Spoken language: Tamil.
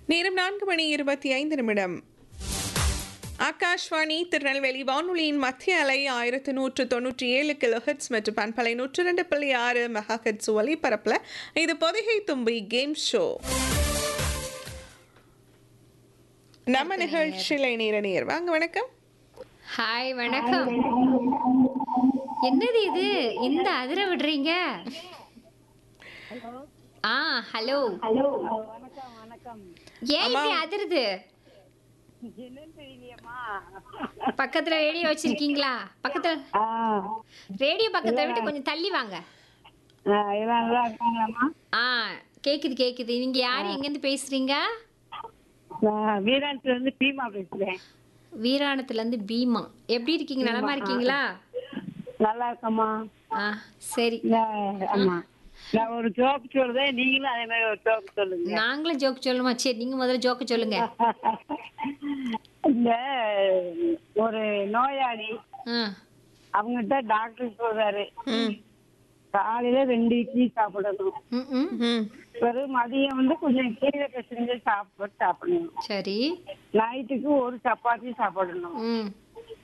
நேரம் நான்கு மணி இருபத்தி ஐந்து நிமிடம் ஆகாஷ்வாணி திருநெல்வேலி வானொலியின் மத்திய அலை ஆயிரத்து நூற்று தொண்ணூற்றி ஏழு கிலோஹெட்ஸ் மற்றும் பண்பலை நூற்று ரெண்டு புள்ளி ஆறு மெகாஹெட்ஸ் ஒலிபரப்பில் இது பொதிகை தும்பி கேம் ஷோ நம்ம நிகழ்ச்சியில் நேர நேர் வாங்க வணக்கம் ஹாய் வணக்கம் என்னது இது இந்த அதிர விடுறீங்க ஆ ஹலோ ஹலோ வணக்கம் வணக்கம் ஏன் இப்படி அதிருது என்னன்னு தெரியலையம்மா பக்கத்துல ரேடியோ வச்சிருக்கீங்களா பக்கத்துல ஆ ரேடியோ பக்கத்துல விட்டு கொஞ்சம் தள்ளி வாங்க ஆ, எல்லாம் நல்லா இருக்காங்களாம்மா ஆ கேக்குது கேக்குது நீங்க யாரு எங்க இருந்து பேசுறீங்க நான் வீராணத்துல இருந்து பீமா பேசுறேன் வீராணத்துல இருந்து பீமா எப்படி இருக்கீங்க நலமா இருக்கீங்களா நல்லா இருக்கம்மா ஆ சரி நான் ஆமா நான் ஒரு ஜோக் சொல்றேன் நீங்களும் அதே மாதிரி ஒரு ஜோக் சொல்லுங்க நாங்களும் ஜோக் சொல்லுமா சரி நீங்க முதல்ல ஜோக்க சொல்லுங்க இந்த ஒரு நோயாளி ஆ அவங்ககிட்ட டாக்டர் சொல்றாரு ம் காலையில ரெண்டு இட்லி சாப்பிடணும் ம், ம் ம் பிறகு மதியம் வந்து கொஞ்சம் கீரை செஞ்சு சாப்பிட்டு சாப்பிடணும் சரி நைட்டுக்கு ஒரு சப்பாத்தி சாப்பிடணும் ம்